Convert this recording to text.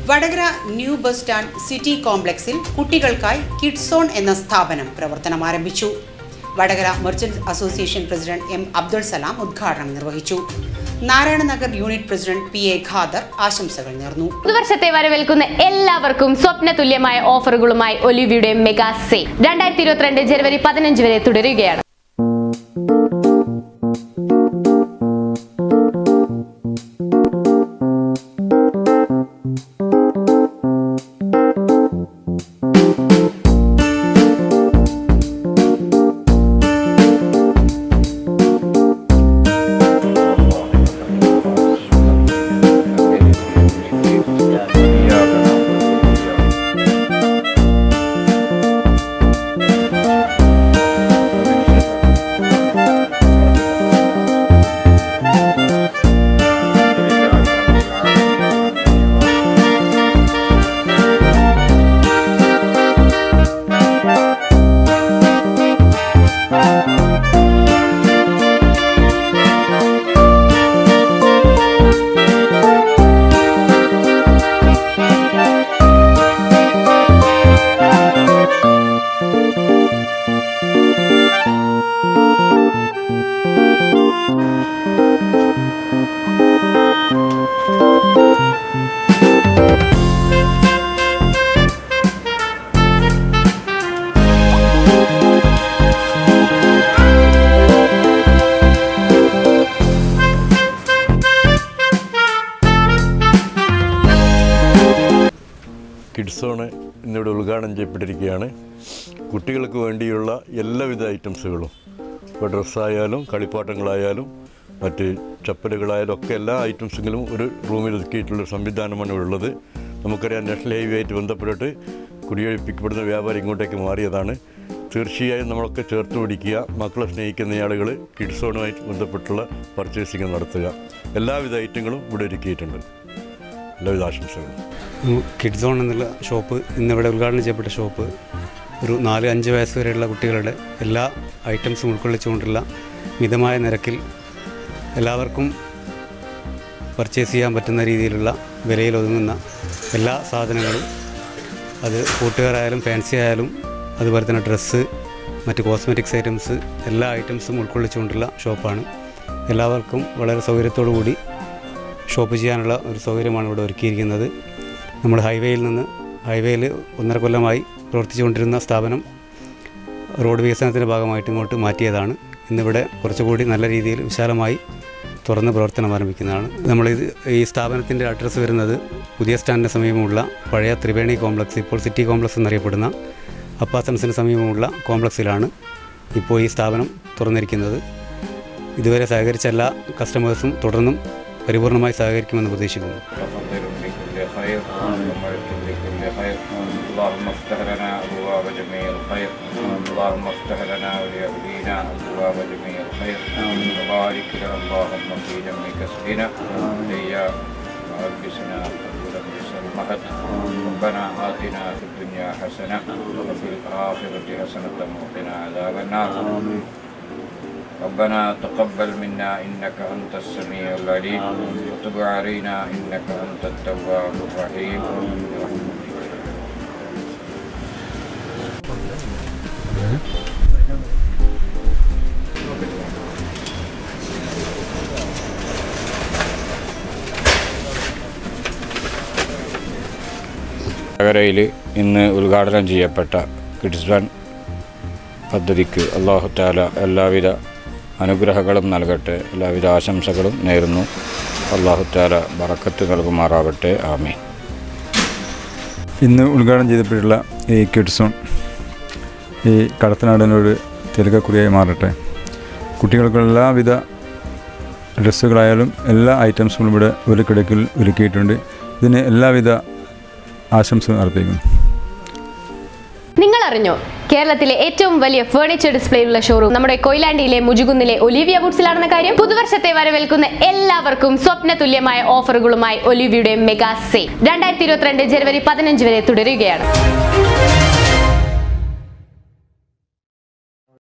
Vadakara new bus stand city കോംപ്ലക്സിൽ കുട്ടികൾക്കായി kids zone എന്ന സ്ഥാപനം പ്രവർത്തനം ആരംഭിച്ചു Vadakara merchant association president M Abdul Salam ഉദ്ഘാടനം നിർവഹിച്ചു Narayana Nagar unit president P A Khader ആശംസകൾ നേർന്നു പുതുവർഷത്തെ വരവേൽക്കുന്ന എല്ലാവർക്കും സ്വപ്ന തുല്യമായ ഓഫറുകളുമായി ഒലിവിയുടെ മെഗാ സേ രണ്ടായിരത്തി ഇരുപത്തിരണ്ട് ജനുവരി പതിനഞ്ച് വരെ തുടരുകയാണ് കിഡ്സ് സോണ് ഇന്നിവിടെ ഉദ്ഘാടനം ചെയ്യപ്പെട്ടിരിക്കുകയാണ് കുട്ടികൾക്ക് വേണ്ടിയുള്ള എല്ലാവിധ ഐറ്റംസുകളും ഇപ്പോൾ ഡ്രസ്സായാലും കളിപ്പാട്ടങ്ങളായാലും മറ്റ് ചപ്പലുകളായാലും ഒക്കെ എല്ലാ ഐറ്റംസുകളും ഒരു റൂമിൽ ഒതുക്കിയിട്ടുള്ള ഒരു സംവിധാനമാണ് ഇവിടെ ഉള്ളത് നമുക്കറിയാം നാഷണൽ ഹൈവേ ആയിട്ട് ബന്ധപ്പെട്ടിട്ട് കുടിയൊഴിപ്പിക്കപ്പെടുന്ന വ്യാപാരി ഇങ്ങോട്ടേക്ക് മാറിയതാണ് തീർച്ചയായും നമ്മളൊക്കെ ചേർത്ത് പിടിക്കുക മക്കളെ സ്നേഹിക്കുന്ന ആളുകൾ കിഡ്സ് സോണുമായിട്ട് ബന്ധപ്പെട്ടുള്ള പർച്ചേസിങ് നടത്തുക എല്ലാവിധ ഐറ്റങ്ങളും ഇവിടെ ഒരുക്കിയിട്ടുണ്ട് എല്ലാവിധ ആശംസകളും കിഡ് സോൺ എന്നുള്ള ഷോപ്പ് ഇന്നിവിടെ ഉദ്ഘാടനം ചെയ്യപ്പെട്ട ഷോപ്പ് ഒരു നാല് അഞ്ച് വയസ്സ് വരെയുള്ള കുട്ടികളുടെ എല്ലാ ഐറ്റംസും ഉൾക്കൊള്ളിച്ചുകൊണ്ടുള്ള മിതമായ നിരക്കിൽ എല്ലാവർക്കും പർച്ചേസ് ചെയ്യാൻ പറ്റുന്ന രീതിയിലുള്ള വിലയിൽ ഒതുങ്ങുന്ന എല്ലാ സാധനങ്ങളും അത് കൂട്ടുകാരായാലും ഫാൻസി ആയാലും അതുപോലെ തന്നെ ഡ്രസ്സ് മറ്റ് കോസ്മെറ്റിക്സ് ഐറ്റംസ് എല്ലാ ഐറ്റംസും ഉൾക്കൊള്ളിച്ചുകൊണ്ടുള്ള ഷോപ്പാണ് എല്ലാവർക്കും വളരെ സൗകര്യത്തോടു കൂടി ഷോപ്പ് ചെയ്യാനുള്ള ഒരു സൗകര്യമാണ് ഇവിടെ ഒരുക്കിയിരിക്കുന്നത് നമ്മൾ ഹൈവേയിൽ നിന്ന് ഹൈവേയിൽ ഒന്നര കൊല്ലമായി പ്രവർത്തിച്ചുകൊണ്ടിരുന്ന സ്ഥാപനം റോഡ് വികസനത്തിൻ്റെ ഭാഗമായിട്ട് ഇങ്ങോട്ട് മാറ്റിയതാണ് ഇന്നിവിടെ കുറച്ചുകൂടി നല്ല രീതിയിൽ വിശാലമായി തുറന്ന് പ്രവർത്തനം ആരംഭിക്കുന്നതാണ് നമ്മളിത് ഈ സ്ഥാപനത്തിൻ്റെ അഡ്രസ്സ് വരുന്നത് പുതിയ സ്റ്റാൻഡിന് സമീപമുള്ള പഴയ ത്രിവേണി കോംപ്ലക്സ് ഇപ്പോൾ സിറ്റി കോംപ്ലക്സ് എന്നറിയപ്പെടുന്ന അപ്പാസൻസിന് സമീപമുള്ള കോംപ്ലക്സിലാണ് ഇപ്പോൾ ഈ സ്ഥാപനം തുറന്നിരിക്കുന്നത് ഇതുവരെ സഹകരിച്ച എല്ലാ കസ്റ്റമേഴ്സും തുടർന്നും പരിപൂർണമായി സഹകരിക്കുമെന്ന് പ്രതീക്ഷിക്കുന്നു وفضل بكل خير ومرت بكل خير اللهم افتح لنا ابواب جميع الخير اللهم افتح لنا وليهدينا ابواب جميع الخير وبارك لنا اللهم في جمع كسبنا ليا وألبسنا قبل لبس المهد ربنا آتنا في الدنيا حسنة وفي الآخرة حسنة وقنا عذاب النار ربنا تقبل منا إنك أنت السميع العليم وتب علينا إنك أنت التواب الرحيم നഗരയിൽ ഇന്ന് ഉദ്ഘാടനം ചെയ്യപ്പെട്ട കിഡ്സ് വൺ പദ്ധതിക്ക് അള്ളാഹു താല എല്ലാവിധ അനുഗ്രഹങ്ങളും നൽകട്ടെ എല്ലാവിധ ആശംസകളും നേരുന്നു അള്ളാഹു താല ബറക്കത്ത് നൽകുമാറാവട്ടെ ആമീൻ ഇന്ന് ഉദ്ഘാടനം ചെയ്തപ്പോഴുള്ള ഈ കിഡ്സോൺ ഈ കടത്തനാടിനൊരു തിലകക്കുറിയായി മാറട്ടെ കുട്ടികൾക്ക് എല്ലാവിധ ഡ്രസ്സുകളായാലും എല്ലാ ഐറ്റംസും ഇവിടെ ഒരു കിടക്കിൽ ഒരുക്കിയിട്ടുണ്ട് ഇതിന് എല്ലാവിധ ആശംസകളും അർപ്പിക്കുന്നു നിങ്ങൾ അറിഞ്ഞോ കേരളത്തിലെ ഏറ്റവും വലിയ ഫർണിച്ചർ ഡിസ്പ്ലേയിലുള്ള ഷോറൂം നമ്മുടെ കൊയിലാണ്ടിയിലെ മുജുകുന്നിലെ ഒലിവിയ ബുട്സിലാണെന്ന കാര്യം പുതുവർഷത്തെ വരവേൽക്കുന്ന എല്ലാവർക്കും സ്വപ്ന തുല്യമായ ഓഫറുകളുമായി ഒലിവിയുടെ മെഗാ സേ രണ്ടായിരത്തി ഇരുപത്തിരണ്ട് ജനുവരി പതിനഞ്ച് വരെ തുടരുകയാണ്